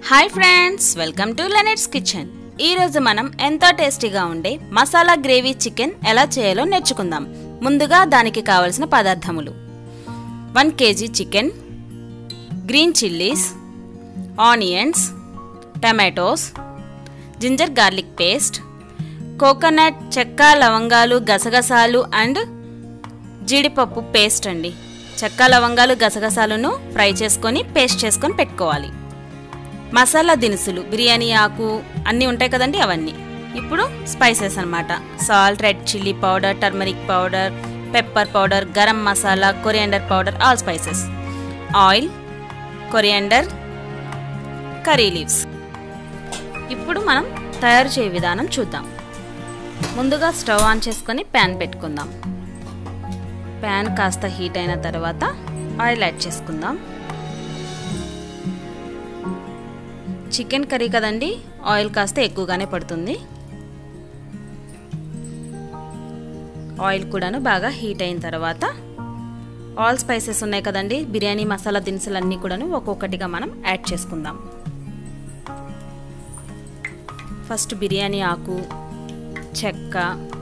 hi friends welcome to లెనెట్స్ kitchen ఈరోజు మనం ఎంతో టేస్టీగా ఉండే మసాలా గ్రేవీ చికెన్ ఎలా చేయాలో నేర్చుకుందాం ముందుగా దానికి కావలసిన పదార్థములు one KG chicken green chillies onions tomatoes ginger garlic paste coconut చెక్క లవంగాలు గసగసాలు అండ్ జీడిపప్పు పేస్ట్ అండి చెక్క లవంగాలు గసగసాలను ఫ్రై చేసుకొని పేస్ట్ చేసుకొని పెట్టుకోవాలి మసాలా దినుసులు బిర్యానీ ఆకు అన్నీ ఉంటాయి కదండి అవన్నీ ఇప్పుడు స్పైసెస్ అన్నమాట salt red chilli powder turmeric powder pepper powder garam masala coriander powder all spices oil coriander curry leaves ఇప్పుడు మనం తయారు చేయ విధానం చూద్దాం ముందుగా స్టవ్ ఆన్ చేసుకొని ప్యాన్ పెట్టుకుందాం ప్యాన్ కాస్త హీట్ అయిన తర్వాత ఆయిల్ యాడ్ చేసుకుందాం చికెన్ కర్రీ కదండి ఆయిల్ కాస్త ఎక్కువగానే పడుతుంది ఆయిల్ కూడాను బాగా హీట్ అయిన తర్వాత ఆల్ స్పైసెస్ ఉన్నాయి కదండి బిర్యానీ మసాలా దినుసులు అన్నీ కూడాను ఒక్కొక్కటిగా మనం యాడ్ చేసుకుందాం ఫస్ట్ బిర్యానీ ఆకు చెక్క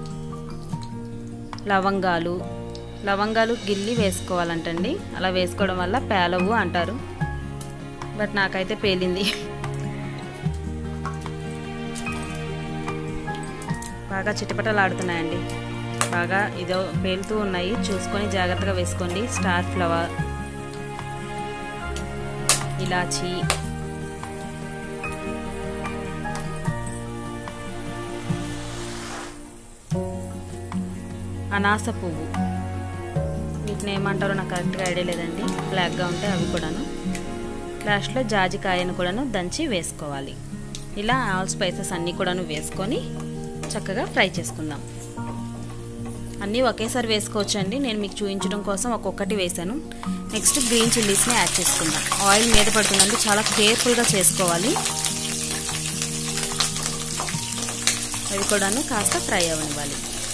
లవంగాలు లవంగాలు గిల్లి వేసుకోవాలంటండి అలా వేసుకోవడం వల్ల పేలవు అంటారు బట్ నాకైతే పేలింది బాగా చిటపటలాడుతున్నాయండి బాగా ఇదో పేలుతూ ఉన్నాయి చూసుకొని జాగ్రత్తగా వేసుకోండి స్టార్ ఫ్లవర్ ఇలాచీ అనాస పువ్వు వీటిని ఏమంటారో నాకు కరెక్ట్గా ఐడియా లేదండి బ్లాక్గా ఉంటే అవి కూడాను లాస్ట్లో జాజికాయను కూడాను దంచి వేసుకోవాలి ఇలా ఆల్ స్పైసెస్ అన్నీ కూడాను వేసుకొని చక్కగా ఫ్రై చేసుకుందాం అన్నీ ఒకేసారి వేసుకోవచ్చు అండి నేను మీకు చూపించడం కోసం ఒక్కొక్కటి వేసాను నెక్స్ట్ గ్రీన్ చిల్లీస్ని యాడ్ చేసుకుందాం ఆయిల్ మీద పడుతుందండి చాలా కేర్ఫుల్గా చేసుకోవాలి అవి కూడాను కాస్త ఫ్రై అవ్వనివ్వాలి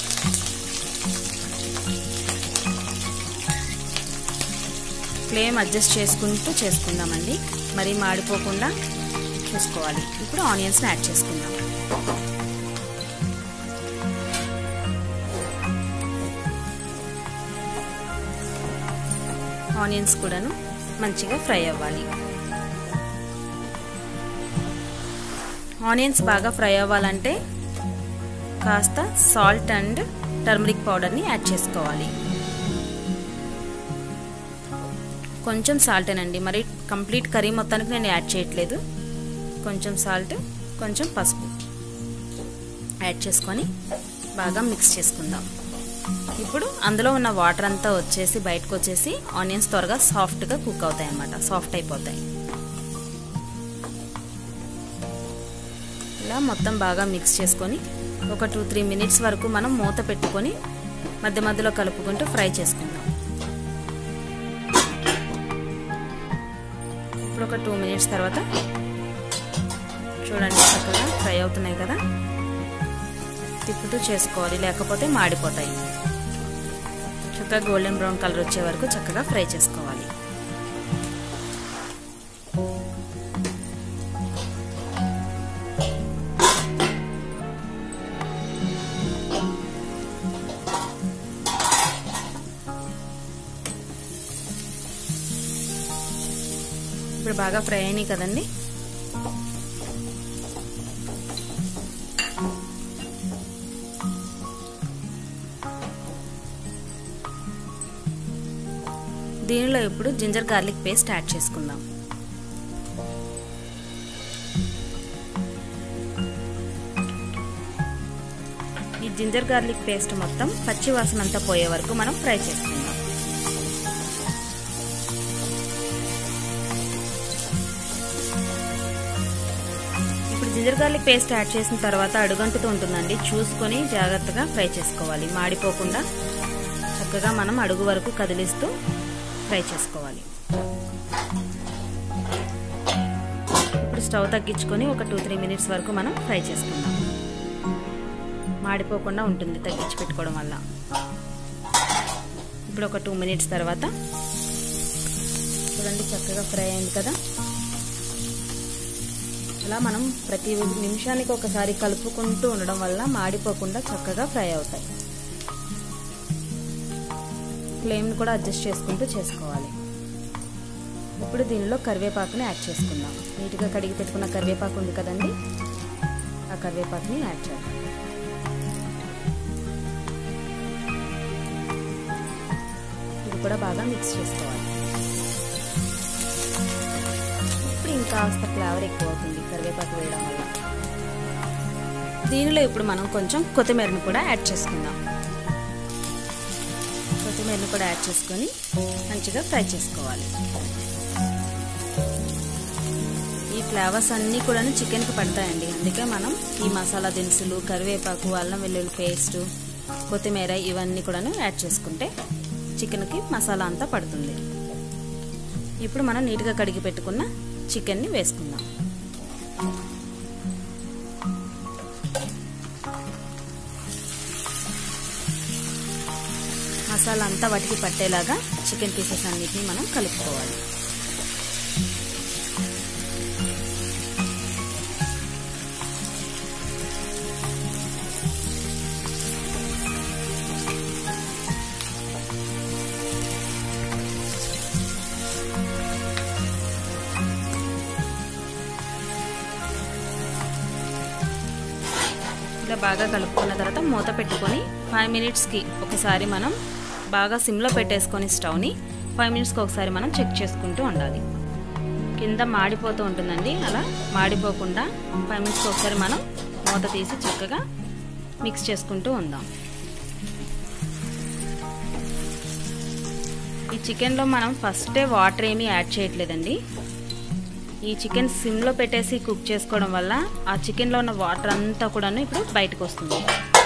ఫ్లేమ్ అడ్జస్ట్ చేసుకుంటూ చేసుకుందామండి మరి మాడిపోకుండా చూసుకోవాలి ఇప్పుడు ఆనియన్స్ని యాడ్ చేసుకుందాం ఆనియన్స్ కూడాను మంచిగా ఫ్రై అవ్వాలి ఆనియన్స్ బాగా ఫ్రై అవ్వాలంటే కాస్త సాల్ట్ అండ్ టర్మరిక్ పౌడర్ని యాడ్ చేసుకోవాలి కొంచెం సాల్టేనండి మరి కంప్లీట్ కర్రీ మొత్తానికి నేను యాడ్ చేయట్లేదు కొంచెం సాల్ట్ కొంచెం పసుపు యాడ్ చేసుకొని బాగా మిక్స్ చేసుకుందాం ఇప్పుడు అందులో ఉన్న వాటర్ అంతా వచ్చేసి బయటకు వచ్చేసి ఆనియన్స్ త్వరగా సాఫ్ట్గా కుక్ అవుతాయి అన్నమాట సాఫ్ట్ అయిపోతాయి ఇలా మొత్తం బాగా మిక్స్ చేసుకొని ఒక టూ త్రీ మినిట్స్ వరకు మనం మూత పెట్టుకొని మధ్య మధ్యలో కలుపుకుంటూ ఫ్రై చేసుకుందాం ఇప్పుడు ఒక టూ మినిట్స్ తర్వాత చూడండి చక్కగా ఫ్రై అవుతున్నాయి కదా తిప్పుతూ చేసుకోవాలి లేకపోతే మాడిపోతాయి చక్కగా గోల్డెన్ బ్రౌన్ కలర్ వచ్చే వరకు చక్కగా ఫ్రై చేసుకోవాలి ఇప్పుడు బాగా ఫ్రై అయినాయి కదండి దీనిలో ఇప్పుడు జింజర్ గార్లిక్ పేస్ట్ యాడ్ చేసుకుందాం ఈ జింజర్ గార్లిక్ పేస్ట్ మొత్తం పచ్చి వాసన అంతా పోయే వరకు మనం ఫ్రై చేసుకుందాం ఇప్పుడు జింజర్ గార్లిక్ పేస్ట్ యాడ్ చేసిన తర్వాత అడుగంటుతూ ఉంటుందండి చూసుకొని జాగ్రత్తగా ఫ్రై చేసుకోవాలి మాడిపోకుండా చక్కగా మనం అడుగు వరకు కదిలిస్తూ ఫ్రై చేసుకోవాలి ఇప్పుడు స్టవ్ తగ్గించుకొని ఒక టూ త్రీ మినిట్స్ వరకు మనం ఫ్రై చేసుకుందాం మాడిపోకుండా ఉంటుంది తగ్గించి పెట్టుకోవడం వల్ల ఇప్పుడు ఒక టూ మినిట్స్ తర్వాత చూడండి చక్కగా ఫ్రై అయింది కదా ఇలా మనం ప్రతి నిమిషానికి ఒకసారి కలుపుకుంటూ ఉండడం వల్ల మాడిపోకుండా చక్కగా ఫ్రై అవుతాయి ఫ్లేమ్ని కూడా అడ్జస్ట్ చేసుకుంటూ చేసుకోవాలి ఇప్పుడు దీనిలో కరివేపాకుని యాడ్ చేసుకుందాం నీట్గా కడిగి పెట్టుకున్న కరివేపాకు ఉంది కదండి ఆ కరివేపాకుని యాడ్ చేద్దాం ఇది కూడా బాగా మిక్స్ చేసుకోవాలి ఇప్పుడు ఇంకాస్త ఫ్లేవర్ ఎక్కువ అవుతుంది కరివేపాకు వేయడం వల్ల దీనిలో ఇప్పుడు మనం కొంచెం కొత్తిమీరను కూడా యాడ్ చేసుకుందాం కొత్తిమీరను కూడా యాడ్ చేసుకొని మంచిగా ఫ్రై చేసుకోవాలి ఈ ఫ్లేవర్స్ అన్నీ కూడా చికెన్కి పడతాయండి అందుకే మనం ఈ మసాలా దినుసులు కరివేపాకు అల్లం వెల్లుల్లి పేస్ట్ కొత్తిమీర ఇవన్నీ కూడాను యాడ్ చేసుకుంటే చికెన్కి మసాలా అంతా పడుతుంది ఇప్పుడు మనం నీట్గా కడిగి పెట్టుకున్న చికెన్ని వేసుకుందాం మసాలా అంతా వాటికి పట్టేలాగా చికెన్ పీసెస్ అన్నిటిని మనం కలుపుకోవాలి ఇలా బాగా కలుపుకున్న తర్వాత మూత పెట్టుకొని ఫైవ్ మినిట్స్కి ఒకసారి మనం బాగా సిమ్లో పెట్టేసుకొని స్టవ్ని ఫైవ్ మినిట్స్కి ఒకసారి మనం చెక్ చేసుకుంటూ ఉండాలి కింద మాడిపోతూ ఉంటుందండి అలా మాడిపోకుండా ఫైవ్ మినిట్స్కి ఒకసారి మనం మూత తీసి చక్కగా మిక్స్ చేసుకుంటూ ఉందాం ఈ చికెన్లో మనం ఫస్టే వాటర్ ఏమీ యాడ్ చేయట్లేదండి ఈ చికెన్ సిమ్లో పెట్టేసి కుక్ చేసుకోవడం వల్ల ఆ చికెన్లో ఉన్న వాటర్ అంతా కూడాను ఇప్పుడు బయటకు వస్తుంది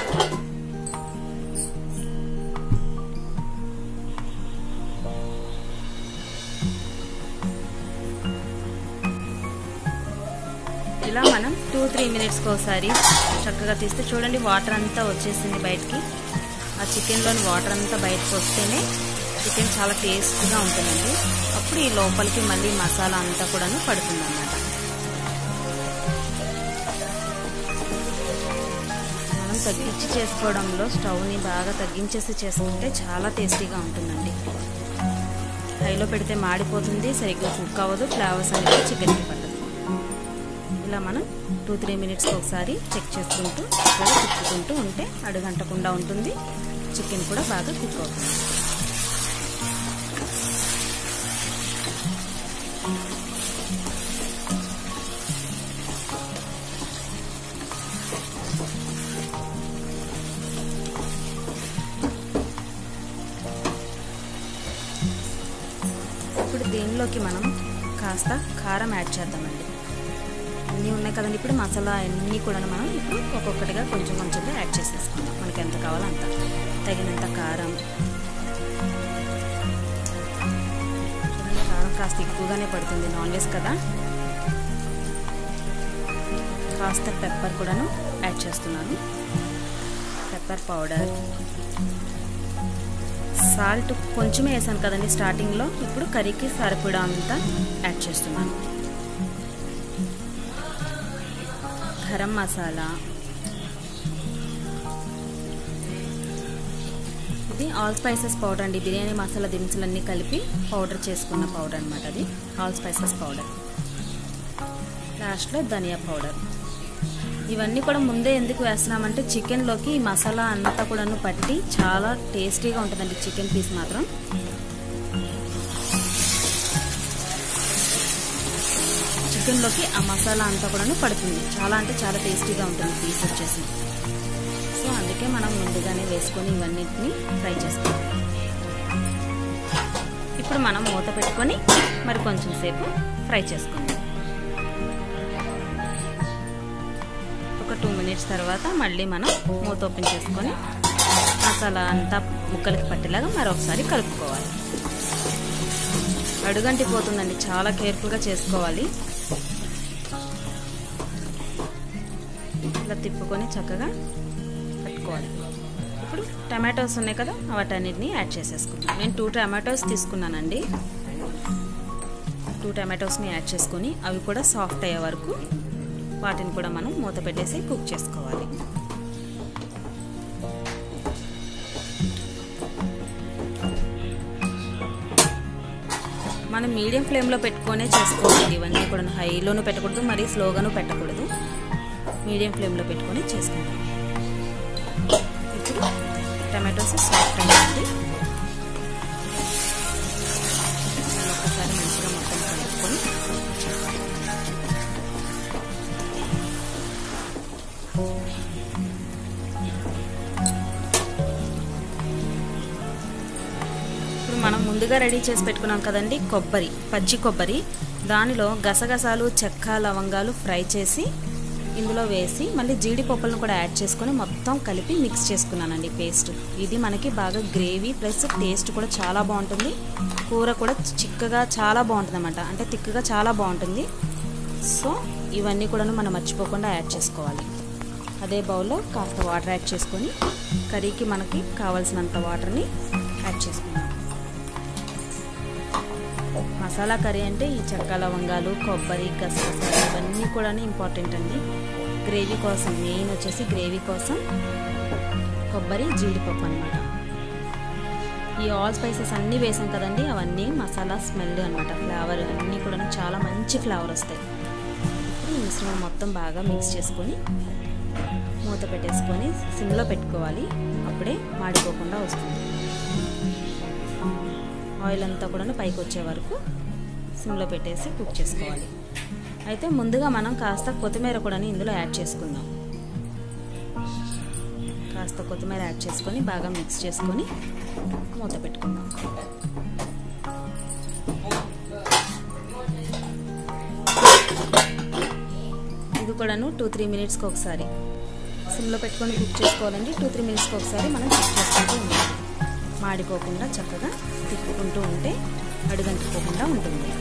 ఇలా మనం టూ త్రీ మినిట్స్కి ఒకసారి చక్కగా తీస్తే చూడండి వాటర్ అంతా వచ్చేసింది బయటికి ఆ చికెన్లోని వాటర్ అంతా బయటకు వస్తేనే చికెన్ చాలా టేస్ట్గా ఉంటుందండి అప్పుడు ఈ లోపలికి మళ్ళీ మసాలా అంతా కూడాను పడుతుంది అన్నమాట మనం తగ్గించి చేసుకోవడంలో స్టవ్ని బాగా తగ్గించేసి చేసుకుంటే చాలా టేస్టీగా ఉంటుందండి హైలో పెడితే మాడిపోతుంది సరిగ్గా కుక్ అవ్వదు ఫ్లేవర్స్ అనేది చికెన్కి పట్టదు ఇలా మనం టూ త్రీ మినిట్స్కి ఒకసారి చెక్ చేసుకుంటూ చక్కగా తిప్పుకుంటూ ఉంటే అడుగంటకుండా ఉంటుంది చికెన్ కూడా బాగా కుక్ అవుతుంది ఇప్పుడు దీనిలోకి మనం కాస్త కారం యాడ్ చేద్దామండి అన్నీ ఉన్నాయి కదండి ఇప్పుడు మసాలా అన్నీ కూడా మనం ఇప్పుడు ఒక్కొక్కటిగా కొంచెం కొంచెంగా యాడ్ చేసేసుకుందాం మనకి ఎంత కావాలో అంత తగినంత కారం చూడండి కారం కాస్త ఎక్కువగానే పడుతుంది నాన్ వెజ్ కదా కాస్త పెప్పర్ కూడాను యాడ్ చేస్తున్నాను పెప్పర్ పౌడర్ సాల్ట్ కొంచెమే వేసాను కదండి స్టార్టింగ్లో ఇప్పుడు కర్రీకి సరిపడా అంతా యాడ్ చేస్తున్నాను గరం మసాలా ఇది ఆల్ స్పైసెస్ పౌడర్ అండి బిర్యానీ మసాలా దినుసులన్నీ కలిపి పౌడర్ చేసుకున్న పౌడర్ అనమాట అది ఆల్ స్పైసెస్ పౌడర్ లాస్ట్లో ధనియా పౌడర్ ఇవన్నీ కూడా ముందే ఎందుకు వేస్తున్నామంటే చికెన్లోకి ఈ మసాలా అంతా కూడాను పట్టి చాలా టేస్టీగా ఉంటుందండి చికెన్ పీస్ మాత్రం చికెన్లోకి ఆ మసాలా అంతా కూడాను పడుతుంది చాలా అంటే చాలా టేస్టీగా ఉంటుంది పీస్ వచ్చేసి సో అందుకే మనం ముందుగానే వేసుకొని ఇవన్నిటిని ఫ్రై చేసుకోవాలి ఇప్పుడు మనం మూత పెట్టుకొని మరి కొంచెం సేపు ఫ్రై చేసుకుందాం ఒక టూ మినిట్స్ తర్వాత మళ్ళీ మనం మూత ఓపెన్ చేసుకొని మసాలా అంతా ముక్కలకి పట్టేలాగా మరొకసారి కలుపుకోవాలి అడుగంటి పోతుందండి చాలా కేర్ఫుల్గా చేసుకోవాలి ఇలా తిప్పుకొని చక్కగా పెట్టుకోవాలి ఇప్పుడు టమాటోస్ ఉన్నాయి కదా వాటన్నిటిని యాడ్ చేసేసుకుందాం నేను టూ టమాటోస్ తీసుకున్నానండి టూ టమాటోస్ని యాడ్ చేసుకొని అవి కూడా సాఫ్ట్ అయ్యే వరకు వాటిని కూడా మనం మూత పెట్టేసి కుక్ చేసుకోవాలి మనం మీడియం ఫ్లేమ్లో పెట్టుకొనే చేసుకోవాలి ఇవన్నీ కూడా హైలోనూ పెట్టకూడదు మరీ స్లోగాను పెట్టకూడదు మీడియం ఫ్లేమ్లో పెట్టుకొని చేసుకుంటాం ఇప్పుడు టమాటోస్ సాఫ్ట్ అయ్యింది ఒకసారి మంచిగా మొత్తం కలుపుకొని ఇప్పుడు మనం ముందుగా రెడీ చేసి పెట్టుకున్నాం కదండి కొబ్బరి పచ్చి కొబ్బరి దానిలో గసగసాలు చెక్క లవంగాలు ఫ్రై చేసి ఇందులో వేసి మళ్ళీ జీడిపప్పులను కూడా యాడ్ చేసుకొని మొత్తం కలిపి మిక్స్ చేసుకున్నానండి పేస్ట్ ఇది మనకి బాగా గ్రేవీ ప్లస్ టేస్ట్ కూడా చాలా బాగుంటుంది కూర కూడా చిక్కగా చాలా బాగుంటుంది అనమాట అంటే తిక్కగా చాలా బాగుంటుంది సో ఇవన్నీ కూడా మనం మర్చిపోకుండా యాడ్ చేసుకోవాలి అదే బౌల్లో కాస్త వాటర్ యాడ్ చేసుకొని కర్రీకి మనకి కావాల్సినంత వాటర్ని యాడ్ చేసుకున్నాం మసాలా కర్రీ అంటే ఈ చెక్క లవంగాలు కొబ్బరి గసగసాలు ఇవన్నీ కూడా ఇంపార్టెంట్ అండి గ్రేవీ కోసం మెయిన్ వచ్చేసి గ్రేవీ కోసం కొబ్బరి జీడిపప్పు అనమాట ఈ ఆల్ స్పైసెస్ అన్నీ వేసాం కదండి అవన్నీ మసాలా స్మెల్ అనమాట ఫ్లేవర్ అన్నీ కూడా చాలా మంచి ఫ్లేవర్ వస్తాయి ఇప్పుడు ఈ మిశ్రమం మొత్తం బాగా మిక్స్ చేసుకొని మూత పెట్టేసుకొని సిమ్లో పెట్టుకోవాలి అప్పుడే మాడిపోకుండా వస్తుంది ఆయిల్ అంతా కూడా పైకి వచ్చే వరకు సిమ్లో పెట్టేసి కుక్ చేసుకోవాలి అయితే ముందుగా మనం కాస్త కొత్తిమీర కూడా ఇందులో యాడ్ చేసుకుందాం కాస్త కొత్తిమీర యాడ్ చేసుకొని బాగా మిక్స్ చేసుకొని మూత పెట్టుకుందాం ఇది కూడాను టూ త్రీ మినిట్స్కి ఒకసారి సిమ్లో పెట్టుకొని కుక్ చేసుకోవాలండి టూ త్రీ మినిట్స్కి ఒకసారి మనం కుక్ చేసుకుంటూ ఉండాలి మాడిపోకుండా చక్కగా తిప్పుకుంటూ ఉంటే అడుగంటుకోకుండా ఉంటుంది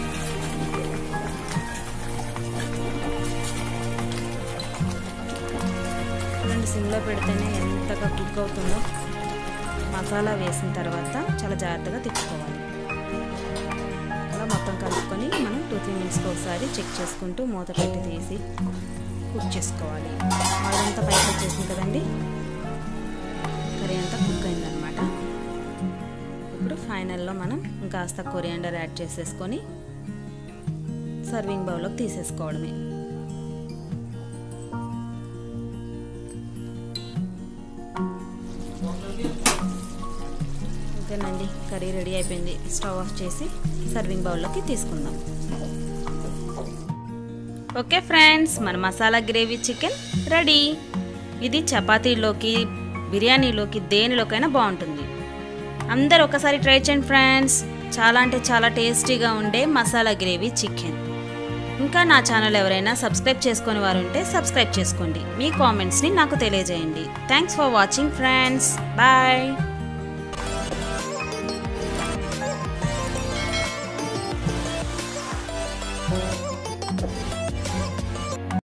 చూడండి సిమ్లో పెడితేనే ఎంతగా కుక్ అవుతుందో మసాలా వేసిన తర్వాత చాలా జాగ్రత్తగా తిప్పుకోవాలి అలా మొత్తం కలుపుకొని మనం టూ త్రీ మినిట్స్కి ఒకసారి చెక్ చేసుకుంటూ మూత పెట్టి తీసి కుక్ చేసుకోవాలి అదంతా పైకి వచ్చేసింది కదండి కర్రీ అంతా కుక్ అయిందనమాట ఇప్పుడు ఫైనల్లో మనం ఇంకాస్త కొరియాండర్ యాడ్ చేసేసుకొని సర్వింగ్ బౌల్లోకి తీసేసుకోవడమే అంతేనండి కర్రీ రెడీ అయిపోయింది స్టవ్ ఆఫ్ చేసి సర్వింగ్ బౌల్లోకి తీసుకుందాం ఓకే ఫ్రెండ్స్ మన మసాలా గ్రేవీ చికెన్ రెడీ ఇది చపాతీలోకి బిర్యానీలోకి దేనిలోకైనా బాగుంటుంది అందరు ఒకసారి ట్రై చేయండి ఫ్రెండ్స్ చాలా అంటే చాలా టేస్టీగా ఉండే మసాలా గ్రేవీ చికెన్ ఇంకా నా ఛానల్ ఎవరైనా సబ్స్క్రైబ్ చేసుకునే వారు ఉంటే సబ్స్క్రైబ్ చేసుకోండి మీ కామెంట్స్ని నాకు తెలియజేయండి thanks for watching friends bye